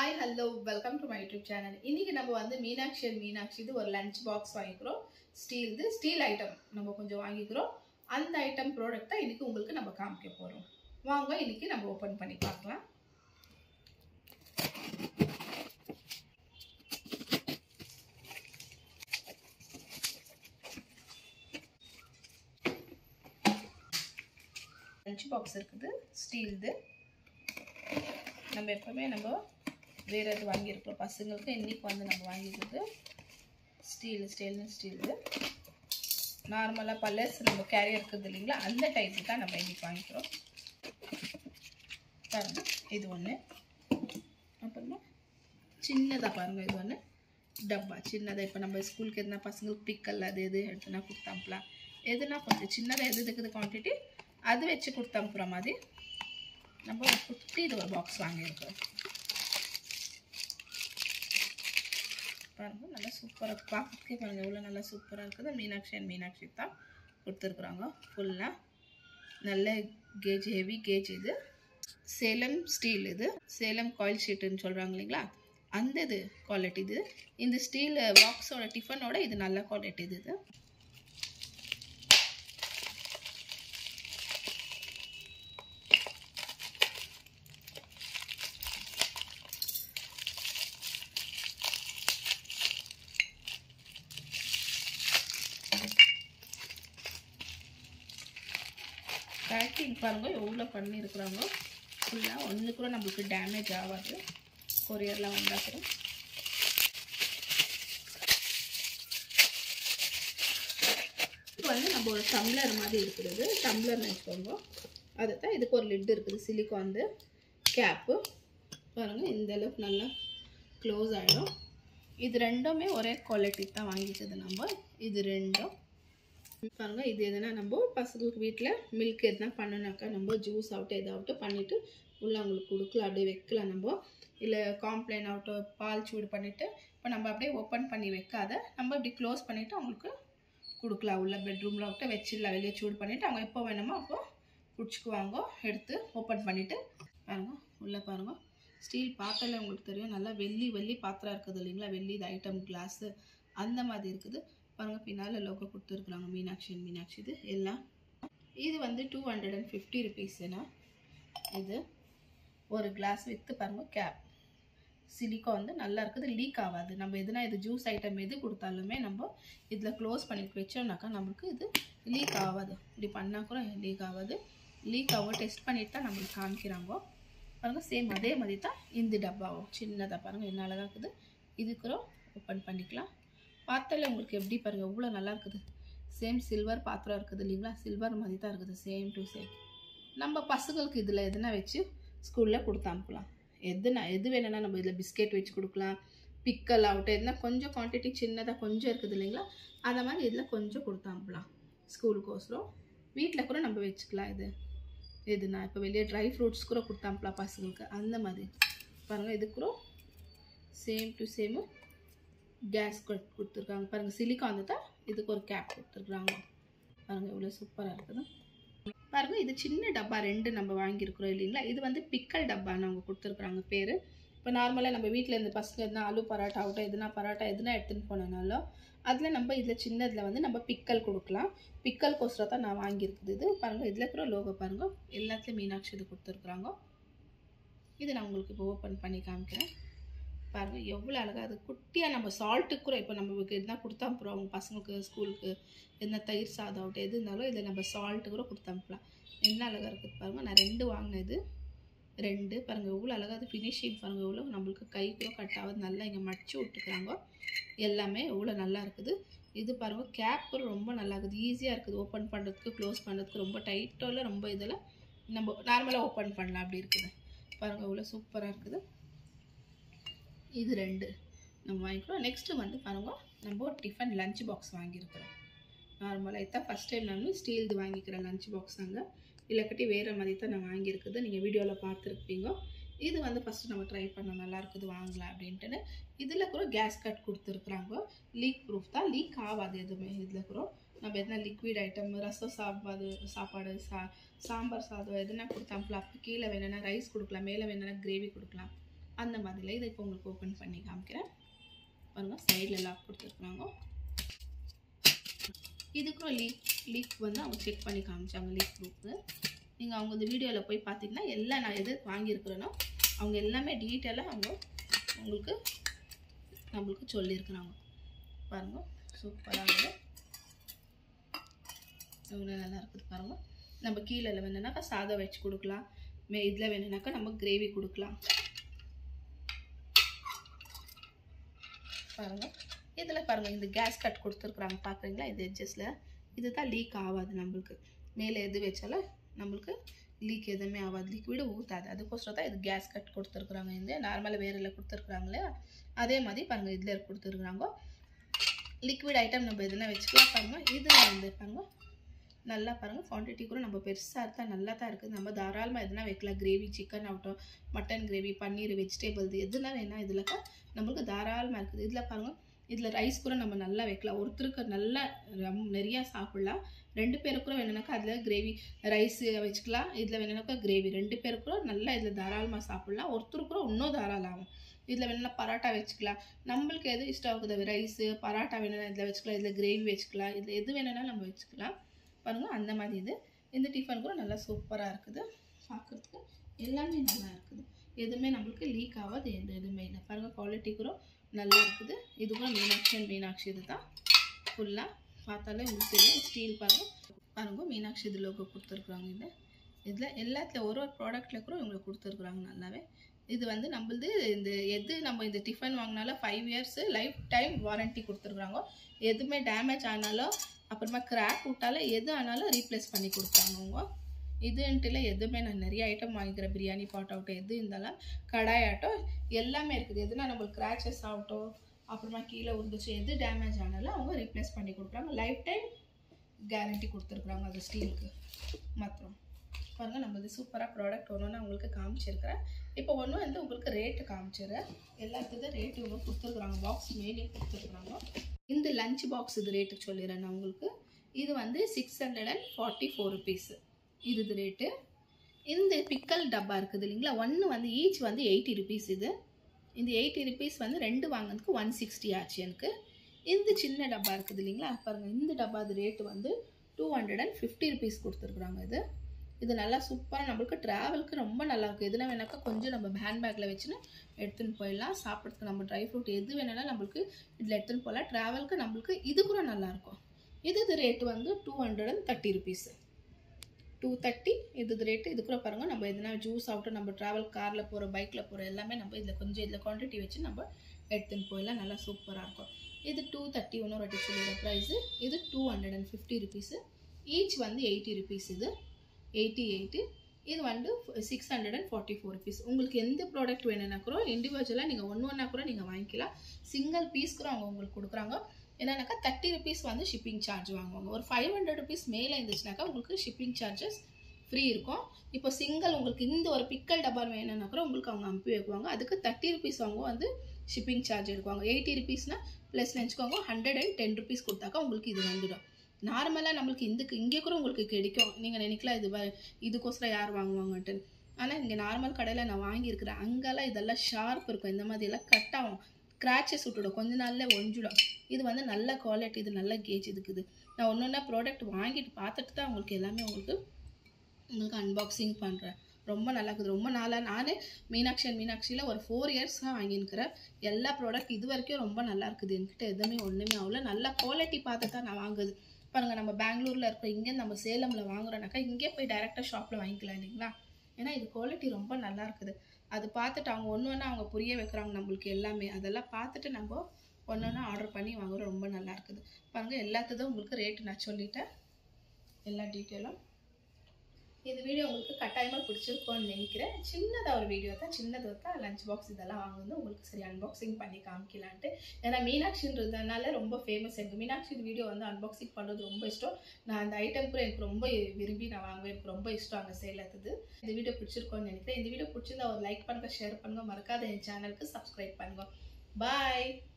hi hello welcome to my YouTube channel இன்னைக்கு நம்ம வந்து மீனாட்சி அண்ட் மீனாட்சி இது ஒரு லஞ்ச் பாக்ஸ் வாங்கிக்கிறோம் ஸ்டீல்து ஸ்டீல் ஐட்டம் நம்ம கொஞ்சம் வாங்கிக்கிறோம் அந்த ஐட்டம் ப்ராடக்ட்டை இன்னைக்கு உங்களுக்கு நம்ம காமிக்க போகிறோம் வாங்க இன்னைக்கு நம்ம ஓப்பன் பண்ணி பார்க்கலாம் லஞ்ச் பாக்ஸ் இருக்குது ஸ்டீல்து நம்ம எப்பவுமே நம்ம வேறு எது வாங்கியிருக்கிறோம் பசங்களுக்கு இன்றைக்கி வந்து நம்ம வாங்கிக்கிறது ஸ்டீல் ஸ்டெயின்லெஸ் ஸ்டீலு நார்மலாக பல்லர்ஸ் நம்ம கேரியர் இருக்குது இல்லைங்களா அந்த டைப்பு தான் நம்ம இன்றைக்கி வாங்கிக்கிறோம் பாருங்கள் இது ஒன்று அப்புறமா சின்னதாக பாருங்கள் இது ஒன்று டப்பா சின்னதாக இப்போ நம்ம ஸ்கூலுக்கு எதுனா பசங்களுக்கு பிக்கல் அது எது எடுத்துனா கொடுத்தாம்பலாம் எதுனா கொஞ்சம் சின்னதாக எது இருக்குது குவான்டிட்டி அது வச்சு கொடுத்தனுப்புகிற மாதிரி நம்ம ஒரு குட்டி இது ஒரு பாக்ஸ் வாங்கியிருக்கோம் பாருங்கள் நல்லா சூப்பராக பார்க்கறதுக்கே பாருங்கள் எவ்வளோ நல்லா சூப்பராக இருக்குது மீனாட்சி அண்ட் மீனாட்சி தான் கொடுத்துருக்குறாங்க ஃபுல்லாக நல்ல கேஜ் ஹெவி கேஜ் இது சேலம் ஸ்டீல் இது சேலம் காயில் ஷீட்டுன்னு சொல்கிறாங்க இல்லைங்களா அந்த இது குவாலிட்டி இது இந்த ஸ்டீல் பாக்ஸோட டிஃபனோட இது நல்ல குவாலிட்டி இது இது பேக்கிங் பாருங்கள் எவ்வளோ பண்ணியிருக்கிறாங்க ஃபுல்லாக ஒன்று கூட நம்மளுக்கு டேமேஜ் ஆகாது கொரியர்லாம் வந்தால் கூட இது வந்து நம்ம ஒரு டம்ளர் மாதிரி இருக்கிறது டம்ளர்னு வச்சுக்கோங்க அதுதான் இதுக்கு ஒரு லிட் இருக்குது சிலிக்கான் கேப்பு பாருங்கள் இந்த அளவுக்கு நல்லா க்ளோஸ் ஆகிடும் இது ரெண்டுமே ஒரே குவாலிட்டி தான் வாங்கிச்சது நம்ம இது ரெண்டும் பாருங்கள் இது எதுனா நம்ம பசங்களுக்கு வீட்டில் மில்க் எதுனா பண்ணனாக்கா நம்ம ஜூஸ் ஆகட்டும் எதாகட்டும் பண்ணிவிட்டு உள்ளே அவங்களுக்கு கொடுக்கலாம் அப்படியே வைக்கலாம் நம்ம இல்லை காம்ப்ளைன் ஆகட்டும் பால் சூடு பண்ணிவிட்டு இப்போ நம்ம அப்படியே ஓப்பன் பண்ணி வைக்காத நம்ம இப்படி க்ளோஸ் பண்ணிவிட்டு அவங்களுக்கு கொடுக்கலாம் உள்ள பெட்ரூமில் விட்டு வச்சிடலாம் வெளியே சூடு பண்ணிவிட்டு அவங்க எப்போ வேணுமோ அப்போ பிடிச்சிக்குவாங்க எடுத்து ஓப்பன் பண்ணிவிட்டு பாருங்கள் உள்ளே பாருங்கள் ஸ்டீல் பாத்திரம் உங்களுக்கு தெரியும் நல்லா வெள்ளி வெள்ளி பாத்திரம் இருக்குது இல்லைங்களா வெள்ளி இது ஐட்டம் கிளாஸு அந்த மாதிரி இருக்குது பாருங்கள் பின்னால் லோகோ கொடுத்துருக்குறாங்க மீனாட்சி மீனாட்சி இது எல்லாம் இது வந்து டூ ஹண்ட்ரட் அண்ட் ஃபிஃப்டி ருபீஸ்னா இது ஒரு கிளாஸ் வித்து பாருங்கள் கேப் சிலிக்கா வந்து நல்லா இருக்குது லீக் ஆகாது நம்ம எதுனா இது ஜூஸ் ஐட்டம் எது கொடுத்தாலுமே நம்ம இதில் க்ளோஸ் பண்ணி வச்சோம்னாக்கா நம்மளுக்கு இது லீக் ஆகாது இப்படி பண்ணால் கூட லீக் ஆகாது லீக் ஆகும் டெஸ்ட் பண்ணிட்டு தான் நம்மளுக்கு காமிக்கிறாங்க பாருங்கள் சேம் அதே மாதிரி தான் இந்த டப்பாவும் சின்னதாக பாருங்கள் என்ன அழகாக இருக்குது இதுக்குறோம் ஓப்பன் பண்ணிக்கலாம் பார்த்தாலே உங்களுக்கு எப்படி பாருங்கள் எவ்வளோ நல்லா இருக்குது சேம் சில்வர் பாத்திரம் இருக்குது இல்லைங்களா சில்வர் மாதிரி தான் இருக்குது சேம் டு சேம் நம்ம பசங்களுக்கு இதில் எதுனா வச்சு ஸ்கூலில் கொடுத்து அனுப்பலாம் எதுனா எது வேணும்னா நம்ம இதில் பிஸ்கெட் வச்சு கொடுக்கலாம் பிக்கல் ஆகட்டும் எதுனா கொஞ்சம் குவான்டிட்டி சின்னதாக கொஞ்சம் இருக்குது இல்லைங்களா அந்த மாதிரி இதில் கொஞ்சம் கொடுத்து அனுப்பலாம் ஸ்கூலுக்கோசரம் வீட்டில் கூட நம்ம வச்சுக்கலாம் இது எதுனா இப்போ வெளியே ட்ரை ஃப்ரூட்ஸ் கூட கொடுத்து அனுப்பலாம் பசங்களுக்கு அந்த மாதிரி பாருங்கள் இது கூட சேம் டு சேமு கேஸ் கொடுத்துருக்காங்க பாருங்கள் சிலிக்கான் தான் இதுக்கு ஒரு கேப் கொடுத்துருக்குறாங்க பாருங்கள் எவ்வளோ சூப்பராக இருக்குது பாருங்கள் இது சின்ன டப்பா ரெண்டு நம்ம வாங்கியிருக்கிறோம் இல்லைங்களா இது வந்து பிக்கல் டப்பான்னு அவங்க கொடுத்துருக்குறாங்க பேர் இப்போ நார்மலாக நம்ம வீட்டில் இருந்து பசங்க எதுனா ஆலு பரோட்டா ஆகட்டும் எதுனா பரோட்டா எதுனா எடுத்துகிட்டு போனனாலும் அதில் நம்ம இதில் சின்னதில் வந்து நம்ம பிக்கல் கொடுக்கலாம் பிக்கல் கோசரம் தான் நான் வாங்கியிருக்குது இது பாருங்கள் இதில் இருக்கிற லோகோ பாருங்கள் எல்லாத்துலேயும் மீனாட்சி இது கொடுத்துருக்குறாங்க இது நான் உங்களுக்கு இப்போ ஓப்பன் பண்ணி காமிக்கிறேன் பாருங்கள் எவ்வளோ அழகாக அது குட்டியாக நம்ம சால்ட்டுக்கு கூட இப்போ நம்மளுக்கு எதுனா கொடுத்தா அனுப்புகிறோம் அவங்க பசங்களுக்கு ஸ்கூலுக்கு என்ன தயிர் சாதம் ஆகட்டும் எது இருந்தாலும் இதில் நம்ம சால்ட்டு கூட கொடுத்து அனுப்பலாம் என்ன அழகாக இருக்குது பாருங்கள் நான் ரெண்டு வாங்கினது ரெண்டு பாருங்கள் எவ்வளோ அழகாக அது ஃபினிஷிங் பாருங்கள் எவ்வளோ நம்மளுக்கு கை கூட கட் ஆகுது நல்லா இங்கே மடிச்சு விட்டுக்கிறாங்க எல்லாமே எவ்வளோ நல்லா இருக்குது இது பாருங்கள் கேப்பு ரொம்ப நல்லா இருக்குது ஈஸியாக இருக்குது ஓப்பன் பண்ணுறதுக்கு க்ளோஸ் பண்ணுறதுக்கு ரொம்ப டைட்டோ இல்லை ரொம்ப இதில் நம்ம நார்மலாக ஓப்பன் பண்ணலாம் அப்படி இருக்குது பாருங்கள் எவ்வளோ சூப்பராக இருக்குது இது ரெண்டு நம்ம வாங்கிக்கிறோம் நெக்ஸ்ட்டு வந்து பாருங்கள் நம்ம ஒரு டிஃபன் லஞ்ச் பாக்ஸ் வாங்கியிருக்கிறோம் நார்மலாக இதான் ஃபஸ்ட் டைம் நான் ஸ்டீல்து வாங்கிக்கிறேன் லஞ்ச் பாக்ஸ் நாங்கள் இல்லைக்கட்டி வேறு மாதிரி தான் நான் வாங்கியிருக்குது நீங்கள் வீடியோவில் பார்த்துருப்பீங்க இது வந்து ஃபஸ்ட்டு நம்ம ட்ரை பண்ண நல்லா இருக்குது வாங்கலாம் அப்படின்ட்டுன்னு இதில் கூட கேஸ் கட் கொடுத்துருக்குறாங்க லீக் ப்ரூஃப் தான் லீக் ஆகாது எதுவுமே இதில் கூட நம்ம எதனா லிக்விட் ஐட்டம் ரசம் சாப்பாடு சாப்பாடு சா சாம்பார் சாதம் எதுனா கொடுத்தாம்பல அப்போ கீழே வேணும்னா ரைஸ் கொடுக்கலாம் மேலே வேணும்னா கிரேவி கொடுக்கலாம் அந்த மாதிரில இதை இப்போ உங்களுக்கு ஓப்பன் பண்ணி காமிக்கிறேன் பாருங்க சைடில் லாக் கொடுத்துருக்குறாங்க இதுக்கும் லீக் லீக் வந்து அவங்க செக் பண்ணி காமிச்சாங்க லீக் ப்ரூஃப் நீங்கள் அவங்க இந்த வீடியோவில் போய் பார்த்தீங்கன்னா எல்லாம் நான் எது வாங்கியிருக்கிறேனோ அவங்க எல்லாமே டீட்டெயிலாக அவங்க உங்களுக்கு நம்மளுக்கு சொல்லியிருக்கிறாங்க பாருங்க சூப்பராக இருக்குது எவ்வளோ நல்லா இருக்குது பாருங்க நம்ம கீழே வேணும்னாக்கா சாதம் வச்சு கொடுக்கலாம் மே இதில் வேணும்னாக்கா நம்ம கிரேவி கொடுக்கலாம் பாருங்க இதில் பாருங்க இந்த கேஸ் கட் கொடுத்துருக்குறாங்க பார்க்குறீங்களா இந்த எட்ஜஸில் இது தான் லீக் ஆகாது நம்மளுக்கு மேலே எது வச்சாலும் நம்மளுக்கு லீக் எதுவுமே ஆகாது லிக்விடு ஊற்றாது அதுக்கோசரம் தான் இது கேஸ் கட் கொடுத்துருக்குறாங்க இந்த நார்மலாக வேரில் கொடுத்துருக்குறாங்களே அதே மாதிரி பாருங்கள் இதில் கொடுத்துருக்குறாங்க லிக்விட் ஐட்டம் நம்ம எதுனா வச்சுக்கலாம் பாருங்கள் இதில் வந்து பாருங்கள் நல்லா பாருங்கள் குவான்டிட்டி கூட நம்ம பெருசாக இருந்தால் நல்லா தான் இருக்குது நம்ம தாராளமாக எதுனா வைக்கலாம் கிரேவி சிக்கன் ஆகட்டும் மட்டன் கிரேவி பன்னீர் வெஜிடபிள்ஸ் எதுனா வேணால் இதில் நம்மளுக்கு தாராளமாக இருக்குது இதில் பாருங்கள் இதில் ரைஸ் கூட நம்ம நல்லா வைக்கலாம் ஒருத்தருக்கு நல்லா ரம் நிறையா சாப்பிட்லாம் ரெண்டு பேருக்கு கூட வேணும்னாக்கா அதில் கிரேவி ரைஸ் வச்சுக்கலாம் இதில் வேணும்னாக்கா கிரேவி ரெண்டு பேருக்கு கூட நல்லா இதில் தாராளமாக சாப்பிட்லாம் ஒருத்தருக்கு கூட இன்னும் தாராளம் ஆகும் இதில் வேணும்னா பரோட்டா வச்சுக்கலாம் நம்மளுக்கு எது இஷ்டம் இருக்குது ரைஸு பரோட்டா வேணும்னா இதில் வச்சுக்கலாம் இதில் கிரேவி வச்சுக்கலாம் இதில் எது வேணும்னா நம்ம வச்சுக்கலாம் பாருங்கள் அந்த மாதிரி இது இந்த டிஃபன் கூட நல்லா சூப்பராக இருக்குது பார்க்குறதுக்கு எல்லாமே நல்லா இருக்குது எதுவுமே நம்மளுக்கு லீக் ஆகாது எந்த எதுவுமே இல்லை பாருங்கள் குவாலிட்டி கூட நல்லா இருக்குது இது கூட மீனாட்சி அண்ட் மீனாட்சி இது தான் ஃபுல்லாக பார்த்தாலே உங்களுக்கு தெரியும் ஸ்டீல் பாருங்கள் பாருங்கள் மீனாட்சி இது லோகோ கொடுத்துருக்குறாங்க இது இதில் எல்லாத்துல ஒரு ஒரு ப்ராடக்ட்டில் கூட உங்களுக்கு கொடுத்துருக்குறாங்க நல்லாவே இது வந்து நம்மளது இந்த எது நம்ம இந்த டிஃபன் வாங்கினாலும் five years life time warranty கொடுத்துருக்குறாங்க எதுவுமே டேமேஜ் ஆனாலும் அப்புறமா கிராக் விட்டாலும் எது ஆனாலும் ரீப்ளேஸ் பண்ணி கொடுத்தாங்க அவங்க இதுன்ட்டுல எதுவுமே நான் நிறைய ஐட்டம் வாங்கிக்கிறேன் பிரியாணி பாட் ஆகட்டும் எது இருந்தாலும் கடாய் ஆகட்டும் எல்லாமே இருக்குது எதுனா நம்மளுக்கு கிராச்சஸ் ஆகட்டும் அப்புறமா கீழே உருந்துச்சு எது டேமேஜ் ஆனாலும் அவங்க ரீப்ளேஸ் பண்ணி கொடுக்குறாங்க லைஃப் டைம் கேரண்டி கொடுத்துருக்குறாங்க அது ஸ்டீலுக்கு மாத்திரம் பாருங்க நம்மளது சூப்பராக ப்ராடக்ட் ஒன்று நான் உங்களுக்கு காமிச்சிருக்கிறேன் இப்போ ஒன்று வந்து உங்களுக்கு ரேட்டு காமிச்சிடுறேன் எல்லாத்துக்கும் ரேட்டு இவங்க கொடுத்துருக்குறாங்க பாக்ஸ் மேலே கொடுத்துருக்குறாங்க இந்த லஞ்ச் பாக்ஸ் இது ரேட்டு சொல்லிடுறேன் நான் உங்களுக்கு இது வந்து six hundred and forty four rupees இது இது ரேட்டு இந்த பிக்கல் டப்பா இருக்குது இல்லைங்களா ஒன்று வந்து ஈச் வந்து எயிட்டி ருபீஸ் இது இந்த எயிட்டி ருபீஸ் வந்து ரெண்டு வாங்கினதுக்கு ஒன் சிக்ஸ்டி ஆச்சு எனக்கு இந்த சின்ன டப்பா இருக்குது இல்லைங்களா பாருங்கள் இந்த டப்பா அது ரேட்டு வந்து two hundred and fifty rupees கொடுத்துருக்குறாங்க இது இது நல்லா சூப்பராக நம்மளுக்கு ட்ராவலுக்கு ரொம்ப நல்லா இருக்கும் எதுனா வேணாக்கா கொஞ்சம் நம்ம ஹேண்ட்பேக்கில் வச்சுன்னு எடுத்துன்னு போயிடலாம் சாப்பிட்றதுக்கு நம்ம ட்ரை ஃப்ரூட் எது வேணாலும் நம்மளுக்கு இதில் எடுத்துன்னு போகலாம் ட்ராவலுக்கு நம்மளுக்கு இது கூட நல்லாயிருக்கும் இது இது ரேட்டு வந்து two hundred and thirty rupees two thirty இது இது ரேட்டு இது கூட பாருங்கள் நம்ம எதுனா ஜூஸ் ஆகட்டும் நம்ம ட்ராவல் காரில் போகிற பைக்கில் போகிற எல்லாமே நம்ம இதில் கொஞ்சம் இதில் குவான்டிட்டி வச்சு நம்ம எடுத்துன்னு போயிடலாம் நல்லா சூப்பராக இருக்கும் இது டூ தேர்ட்டி இன்னொரு வாட்டி சொல்லிடுற ப்ரைஸு இது two hundred and fifty rupees each வந்து எயிட்டி ருபீஸ் இது எயிட்டி எயிட்டு இது வந்து six hundred and forty four rupees உங்களுக்கு எந்த ப்ராடக்ட் வேணும்னா கூட இண்டிவிஜுவலாக நீங்கள் ஒன்று ஒன்றா கூட நீங்கள் வாங்கிக்கலாம் சிங்கிள் பீஸ் கூட அவங்க உங்களுக்கு கொடுக்குறாங்க என்னன்னாக்கா தேர்ட்டி ருபீஸ் வந்து ஷிப்பிங் சார்ஜ் வாங்குவாங்க ஒரு ஃபைவ் ஹண்ட்ரட் ருபீஸ் மேலே இருந்துச்சுனாக்கா உங்களுக்கு ஷிப்பிங் சார்ஜஸ் ஃப்ரீ இருக்கும் இப்போ சிங்கிள் உங்களுக்கு இந்த ஒரு பிக்கல் டப்பா வேணும்னா கூட உங்களுக்கு அவங்க அனுப்பி வைக்குவாங்க அதுக்கு தேர்ட்டி ருபீஸ் அவங்க வந்து ஷிப்பிங் சார்ஜ் எடுக்குவாங்க எயிட்டி ருபீஸ்னா ப்ளஸ் நினச்சிக்கோங்க ஹண்ட்ரட் அண்ட் டென் ருபீஸ் கொடுத்தாக்கா உங்களுக்கு இது வந்துடும் நார்மலாக நம்மளுக்கு இதுக்கு இங்கே கூட உங்களுக்கு கிடைக்கும் நீங்கள் நினைக்கலாம் இது வ- இதுக்கோசரம் யார் வாங்குவாங்கன்ட்டு ஆனால் இங்கே நார்மல் கடையில் நான் வாங்கியிருக்கிறேன் அங்கெல்லாம் இதெல்லாம் ஷார்ப் இருக்கும் இந்த மாதிரி எல்லாம் கட் ஆகும் கிராச்சஸ் விட்டுடும் கொஞ்ச நாள்ல ஒஞ்சிடும் இது வந்து நல்ல குவாலிட்டி இது நல்ல கேஜ் இதுக்குது நான் ஒன்று ஒன்றா ப்ராடக்ட் வாங்கிட்டு பார்த்துட்டு தான் உங்களுக்கு எல்லாமே உங்களுக்கு உங்களுக்கு அன்பாக்சிங் பண்ணுறேன் ரொம்ப நல்லா இருக்குது ரொம்ப நாளாக நானே மீனாட்சி அண்ட் மீனாட்சியில் ஒரு ஃபோர் இயர்ஸ் தான் வாங்கியிருக்கிறேன் எல்லா ப்ராடக்ட் இது வரைக்கும் ரொம்ப நல்லா இருக்குது என்கிட்ட எதுவுமே ஒன்றுமே ஆகல நல்ல குவாலிட்டி பார்த்து தான் நான் வாங்குது பாருங்கள் நம்ம பெங்களூரில் இருக்க இங்கே நம்ம சேலமில் வாங்குறோம்னாக்கா இங்கே போய் டைரெக்டாக ஷாப்பில் வாங்கிக்கலாம் இல்லைங்களா ஏன்னா இது குவாலிட்டி ரொம்ப நல்லா இருக்குது அது பார்த்துட்டு அவங்க ஒன்று ஒன்று அவங்க புரிய வைக்கிறாங்க நம்மளுக்கு எல்லாமே அதெல்லாம் பார்த்துட்டு நம்ம ஒன்று ஒன்றா ஆர்டர் பண்ணி வாங்குறோம் ரொம்ப நல்லா இருக்குது பாருங்கள் எல்லாத்துக்கும் உங்களுக்கு ரேட்டு நான் சொல்லிட்டேன் எல்லா டீட்டெயிலும் இந்த வீடியோ உங்களுக்கு கட்டாயமாக பிடிச்சிருக்கோன்னு நினைக்கிறேன் சின்னதாக ஒரு வீடியோ தான் சின்னது தான் லஞ்ச் பாக்ஸ் இதெல்லாம் வாங்குறது உங்களுக்கு சரி அன்பாக்சிங் பண்ணி காமிக்கலான்ட்டு ஏன்னா மீனாட்சின்றதுனால ரொம்ப ஃபேமஸ் எனக்கு மீனாட்சி வீடியோ வந்து அன்பாக்சிங் பண்ணுறது ரொம்ப இஷ்டம் நான் அந்த ஐட்டம் கூட எனக்கு ரொம்ப விரும்பி நான் வாங்குவேன் எனக்கு ரொம்ப இஷ்டம் அங்கே சேலத்துது இந்த வீடியோ பிடிச்சிருக்கோன்னு நினைக்கிறேன் இந்த வீடியோ பிடிச்சிருந்தா ஒரு லைக் பண்ணுங்க ஷேர் பண்ணுங்க மறக்காத என் சேனலுக்கு சப்ஸ்கிரைப் பண்ணுங்க பாய்